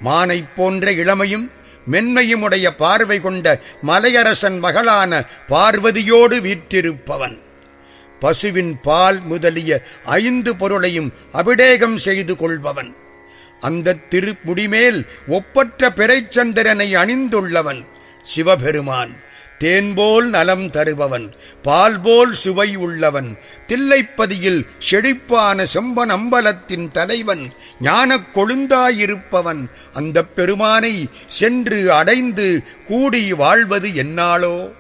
மானைப் போன்ற இளமையும் மென்மையுமுடைய பார்வை கொண்ட மலையரசன் மகளான பார்வதியோடு வீற்றிருப்பவன் பசுவின் பால் முதலிய ஐந்து பொருளையும் அபிடேகம் செய்து கொள்பவன் அந்த திருமுடிமேல் ஒப்பற்ற பிறைச்சந்திரனை அணிந்துள்ளவன் சிவபெருமான் தேன்போல் நலம் தருபவன் பால்போல் சுவை உள்ளவன் தில்லைப்பதியில் செழிப்பான செம்பன் அம்பலத்தின் தலைவன் ஞானக் கொழுந்தாயிருப்பவன் அந்தப் பெருமானை சென்று அடைந்து கூடி வாழ்வது என்னாளோ